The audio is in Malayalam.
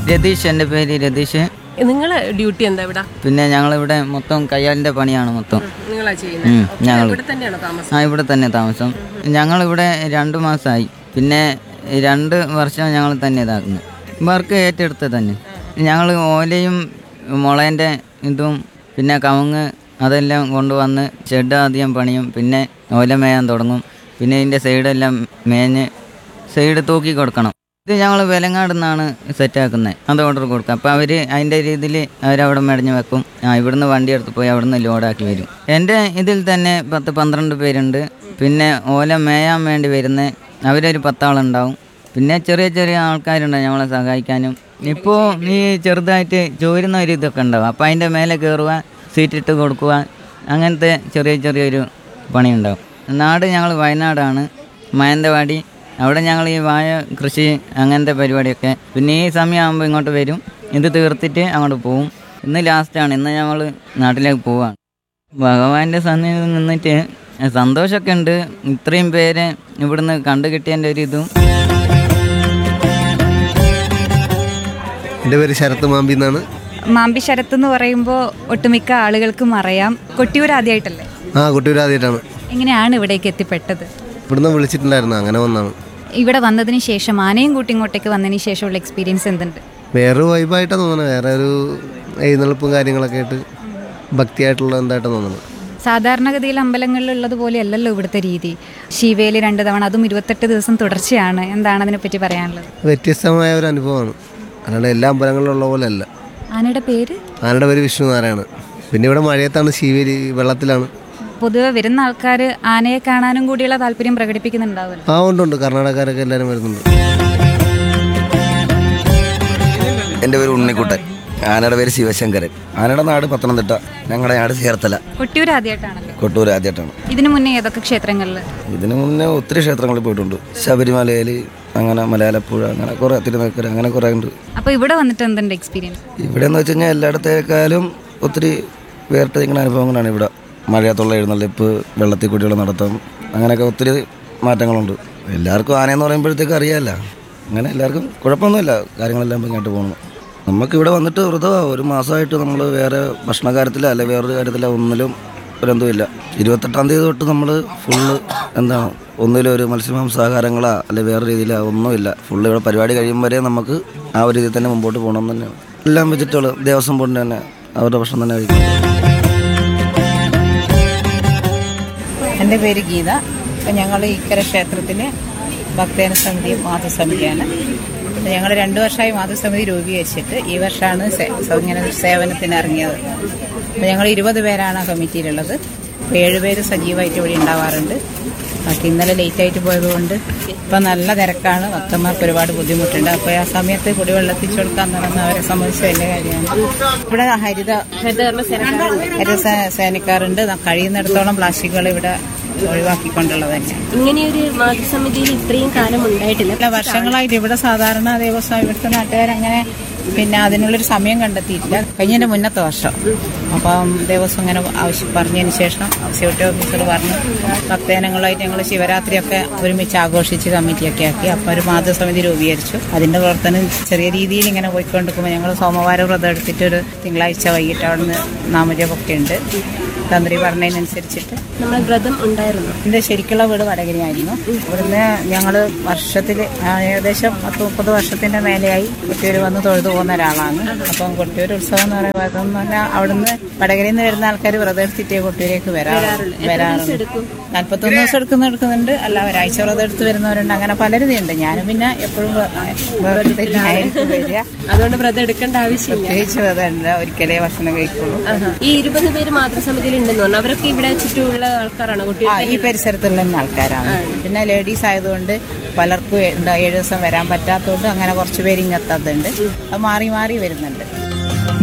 രതീഷ് എൻ്റെ പേര് രതീഷ് നിങ്ങളെ ഡ്യൂട്ടി എന്താ ഇവിടെ പിന്നെ ഞങ്ങളിവിടെ മൊത്തം കയ്യാലിൻ്റെ പണിയാണ് മൊത്തം നിങ്ങളാ ചെയ്യുന്നത് ഉം, ഞങ്ങൾ ഇവിടെ തന്നെയാണോ താമസം ആ ഇവിടെ തന്നെ താമസം ഞങ്ങളിവിടെ രണ്ട് മാസമായി പിന്നെ രണ്ട് വർഷം ഞങ്ങൾ തന്നെ ഇതാക്കുന്നത് വർക്ക് ഏറ്റെടുത്ത് തന്നെ ഞങ്ങൾ ഓലയും മുളേൻ്റെ ഇതും പിന്നെ കവുങ്ങ് അതെല്ലാം കൊണ്ടുവന്ന് ഷെഡ് ആദ്യം പണിയും പിന്നെ ഓല മേയാൻ തുടങ്ങും പിന്നെ ഇതിൻ്റെ സൈഡെല്ലാം മേഞ്ഞ് സൈഡ് തൂക്കി കൊടുക്കണം ഇത് ഞങ്ങൾ വിലങ്ങാട് നിന്നാണ് സെറ്റാക്കുന്നത് അത് ഓർഡർ കൊടുക്കുക അപ്പോൾ അവർ അതിൻ്റെ രീതിയിൽ അവരവിടെ മെടഞ്ഞ് വെക്കും ആ ഇവിടുന്ന് വണ്ടി എടുത്ത് പോയി അവിടുന്ന് ലോഡാക്കി വരും എൻ്റെ ഇതിൽ തന്നെ പത്ത് പന്ത്രണ്ട് പേരുണ്ട് പിന്നെ ഓല മേയാൻ വേണ്ടി വരുന്ന അവരൊരു പത്താളുണ്ടാവും പിന്നെ ചെറിയ ചെറിയ ആൾക്കാരുണ്ട് ഞങ്ങളെ സഹായിക്കാനും ഇപ്പോൾ ഈ ചെറുതായിട്ട് ചോരുന്ന ഒരു ഇതൊക്കെ ഉണ്ടാവും അപ്പോൾ അതിൻ്റെ മേലെ കയറുക സീറ്റിട്ട് കൊടുക്കുക അങ്ങനത്തെ ചെറിയ ചെറിയൊരു പണിയുണ്ടാവും നാട് ഞങ്ങൾ വയനാടാണ് മാനന്തവാടി അവിടെ ഞങ്ങൾ ഈ വാഴ കൃഷി അങ്ങനത്തെ പരിപാടിയൊക്കെ പിന്നെ ഈ സമയമാകുമ്പോൾ ഇങ്ങോട്ട് വരും ഇത് തീർത്തിട്ട് അങ്ങോട്ട് പോവും ഇന്ന് ലാസ്റ്റാണ് ഇന്ന് ഞങ്ങൾ നാട്ടിലേക്ക് പോവാണ് ഭഗവാന്റെ സന്നിധിയിൽ നിന്നിട്ട് സന്തോഷമൊക്കെ ഉണ്ട് ഇത്രയും പേരെ ഇവിടുന്ന് കണ്ടു കിട്ടിയതിൻ്റെ ഒരു ഇതും എൻ്റെ പേര് ശരത്ത് മാമ്പി എന്നാണ് മാമ്പി ശരത്ത് എന്ന് പറയുമ്പോൾ ഒട്ടുമിക്ക ആളുകൾക്കും അറിയാം കൊട്ടിയൂർ ആദ്യമായിട്ടല്ലേ ആ കുട്ടിയൂർ ആദ്യമായിട്ടാണ് എങ്ങനെയാണ് ഇവിടേക്ക് എത്തിപ്പെട്ടത് ഇവിടുന്ന് വിളിച്ചിട്ടുണ്ടായിരുന്നു അങ്ങനെ വന്നാണ് ഇവിടെ വന്നതിന് ശേഷം ആനയും കൂട്ടി ഇങ്ങോട്ടേക്ക് വന്നതിന് ശേഷമുള്ള എക്സ്പീരിയൻസ് എന്തുണ്ട് വേറൊരു വൈബായിട്ടാണ് തോന്നുന്നത് വേറെ ഒരു എഴുന്നള്ളിപ്പും കാര്യങ്ങളൊക്കെ ആയിട്ട് ഭക്തിയായിട്ടുള്ള എന്തായിട്ടാണ് തോന്നുന്നത് സാധാരണഗതിയിൽ അമ്പലങ്ങളിലുള്ളത് പോലെ അല്ലല്ലോ ഇവിടുത്തെ രീതി ശിവേലി രണ്ട് തവണ അതും ഇരുപത്തെട്ട് ദിവസം തുടർച്ചയാണ് എന്താണ് അതിനെപ്പറ്റി പറയാനുള്ളത് വ്യത്യസ്തമായ ഒരു അനുഭവമാണ് അല്ലാണ്ട് എല്ലാ അമ്പലങ്ങളിലുള്ള പോലെ അല്ല ആനയുടെ പേര് ആനയുടെ പേര് വിഷ്ണു നാരായണ പിന്നെ ഇവിടെ മഴയത്താണ് ശിവേലി വെള്ളത്തിലാണ് പൊതുവെ വരുന്ന ആൾക്കാർ ആനയെ കാണാനും കൂടിയുള്ള താല്പര്യം പ്രകടിപ്പിക്കുന്നുണ്ടാവുമല്ലോ ആ ഉണ്ട് ഉണ്ട് കർണാടകക്കാരൊക്കെ എല്ലാവരും വരുന്നുണ്ട് എൻ്റെ പേര് ഉണ്ണിക്കുട്ടൻ ആനയുടെ പേര് ശിവശങ്കരൻ ആനയുടെ നാട് പത്തനംതിട്ട ഞങ്ങളുടെ നാട് ചേർത്തല കൊട്ടിയൂർ ആദ്യമായിട്ടാണല്ലോ കൊട്ടൂർ ആദ്യമായിട്ടാണ് ഇതിനു മുന്നേ ഏതൊക്കെ ക്ഷേത്രങ്ങളിൽ ഇതിനു മുന്നേ ഒത്തിരി ക്ഷേത്രങ്ങളിൽ പോയിട്ടുണ്ട് ശബരിമലയിൽ അങ്ങനെ മലയാളപ്പുഴ അങ്ങനെ കുറേ തിരുനക്കര അങ്ങനെ കുറേ ഉണ്ട് അപ്പോൾ ഇവിടെ വന്നിട്ട് എന്തുണ്ട് എക്സ്പീരിയൻസ് ഇവിടെ എന്ന് വെച്ച് കഴിഞ്ഞാൽ എല്ലായിടത്തേക്കാളും ഒത്തിരി വേറിട്ട് നിൽക്കുന്ന അനുഭവങ്ങളാണ് ഇവിടെ മഴയത്തുള്ള എഴുന്നള്ളിപ്പ് വെള്ളത്തിൽ കുട്ടികൾ നടത്തം അങ്ങനെയൊക്കെ ഒത്തിരി മാറ്റങ്ങളുണ്ട് എല്ലാവർക്കും ആനയെന്ന് പറയുമ്പോഴത്തേക്ക് അറിയാമല്ല അങ്ങനെ എല്ലാവർക്കും കുഴപ്പമൊന്നുമില്ല കാര്യങ്ങളെല്ലാം ഭംഗിയായിട്ട് പോകുന്നു നമുക്കിവിടെ വന്നിട്ട് വ്രതമാണ് ഒരു മാസമായിട്ട് നമ്മൾ വേറെ ഭക്ഷണ കാര്യത്തിലോ അല്ലെ വേറൊരു കാര്യത്തിലോ ഒന്നിലും ഒരെന്തുമില്ല ഇരുപത്തെട്ടാം തീയതി തൊട്ട് നമ്മൾ ഫുള്ള് എന്താണ് ഒന്നിലും ഒരു മത്സ്യമാംസാഹാരങ്ങളോ അല്ലെ വേറെ രീതിയിലോ ഒന്നുമില്ല ഫുള്ള് ഇവിടെ പരിപാടി കഴിയും വരെ നമുക്ക് ആ ഒരു രീതിയിൽ തന്നെ മുമ്പോട്ട് പോകണം തന്നെയാണ് എല്ലാം വെജിറ്റബിൾ ദേവസ്വം ബോർഡിന് തന്നെ അവരുടെ ഭക്ഷണം തന്നെ കഴിക്കും എൻ്റെ പേര് ഗീത അപ്പം ഞങ്ങൾ ഇക്കര ക്ഷേത്രത്തിലെ ഭക്തജന സമിതി മാതൃസമിതിയാണ് ഞങ്ങൾ രണ്ടു വർഷമായി മാതൃസമിതി രൂപീകരിച്ചിട്ട് ഈ വർഷമാണ് സേ- സ- ഇങ്ങനെ സേവനത്തിന് ഇറങ്ങിയത് അപ്പം ഞങ്ങൾ ഇരുപത് പേരാണ് ആ കമ്മിറ്റിയിലുള്ളത് അപ്പോൾ ഏഴുപേര് സജീവമായിട്ട് ഇവിടെ ഉണ്ടാവാറുണ്ട് ബാക്കി ഇന്നലെ ലേറ്റായിട്ട് പോയതുകൊണ്ട് ഇപ്പം നല്ല തിരക്കാണ് ഭക്തന്മാർക്ക് ഒരുപാട് ബുദ്ധിമുട്ടുണ്ട് അപ്പോൾ ആ സമയത്ത് കുടിവെള്ളം എത്തിച്ചു കൊടുക്കാൻ തുടങ്ങുന്ന അവരെ സംബന്ധിച്ച് വലിയ കാര്യമാണ് ഇവിടെ ഹരിത ഹരിത സേ- സേനക്കാരുണ്ട് കഴിയുന്നിടത്തോളം പ്ലാസ്റ്റിക്കുകൾ ഇവിടെ ഒഴിവാക്കിക്കൊണ്ടുള്ളത് തന്നെ ഇങ്ങനെയൊരു മാതൃസമിതിയിൽ ഇത്രയും കാലം ഉണ്ടായിട്ടില്ല പല വർഷങ്ങളായിട്ട് ഇവിടെ സാധാരണ ദേവസ്വം ഇവിടുത്തെ നാട്ടുകാരങ്ങനെ പിന്നെ അതിനുള്ളൊരു സമയം കണ്ടെത്തിയിട്ടില്ല കഴിഞ്ഞതിന്റെ മുന്നത്തെ വർഷം അപ്പം ദേവസ്വം ഇങ്ങനെ ആവശ്യം പറഞ്ഞതിന് ശേഷം സെക്യൂരിറ്റി ഓഫീസർ പറഞ്ഞു ഭക്തജനങ്ങളുമായിട്ട് ഞങ്ങൾ ശിവരാത്രിയൊക്കെ ഒരുമിച്ച് ആഘോഷിച്ച് കമ്മിറ്റിയൊക്കെ ആക്കി അപ്പോൾ ഒരു മാതൃസമിതി രൂപീകരിച്ചു അതിന്റെ പ്രവർത്തനം ചെറിയ രീതിയിൽ ഇങ്ങനെ പോയിക്കൊണ്ടിരിക്കുമ്പോൾ ഞങ്ങൾ സോമവാര വ്രതം എടുത്തിട്ട് ഒരു തിങ്കളാഴ്ച വൈകിട്ട് അവിടുന്ന് നാമജപമൊക്കെ ഉണ്ട് തന്ത്രി പറഞ്ഞതിനനുസരിച്ചിട്ട് നമ്മളെ വ്രതം ഉണ്ടായിരുന്നു എൻ്റെ ശരിക്കുള്ള വീട് വടകരയായിരുന്നു ഇവിടുന്ന് ഞങ്ങൾ വർഷത്തിൽ ഏകദേശം പത്ത് മുപ്പത് വർഷത്തിന്റെ മേലെയായി കൊട്ടിയൂർ വന്ന് തൊഴുതു പോകുന്ന ഒരാളാണ് അപ്പം കൊട്ടിയൂർ ഉത്സവം എന്ന് പറയുമ്പോൾ അതെന്ന് പറഞ്ഞാൽ അവിടുന്ന് വടകരയിൽ നിന്ന് വരുന്ന ആൾക്കാർ വ്രതം എടുത്തിട്ടേ കൊട്ടിയൂരേക്ക് വരാറുണ്ട് വരാറുണ്ട് നാൽപ്പത്തൊന്ന് ദിവസം എടുക്കുന്ന എടുക്കുന്നുണ്ട് അല്ല ഒരാഴ്ച വ്രതം എടുത്ത് വരുന്നവരുണ്ട് അങ്ങനെ പലരുതുണ്ട് ഞാനും പിന്നെ എപ്പോഴും വ്രതത്തിനായിരിക്കും വരിക അതുകൊണ്ട് വ്രതം എടുക്കേണ്ട ആവശ്യമില്ല പ്രത്യേകിച്ച് വ്രതമല്ല ഒരിക്കലേ ഭക്ഷണം കഴിക്കുള്ളൂ ആഹാ. ഈ ഇരുപത് പേര് മാതൃസമിതിയിൽ ഉണ്ടെന്ന് പറഞ്ഞു അവരൊക്കെ ഇവിടെ ചുറ്റുമുള്ള ആൾക്കാരാണ് കുട്ടി ആ ഈ പരിസരത്തുള്ള തന്നെ ആൾക്കാരാണ് പിന്നെ ലേഡീസ് ആയതുകൊണ്ട് പലർക്കും എന്താ ഏഴ് ദിവസം വരാൻ പറ്റാത്തതുകൊണ്ട് അങ്ങനെ കുറച്ച് പേര് ഇങ്ങെത്താത്തുണ്ട് അത് മാറി മാറി വരുന്നുണ്ട്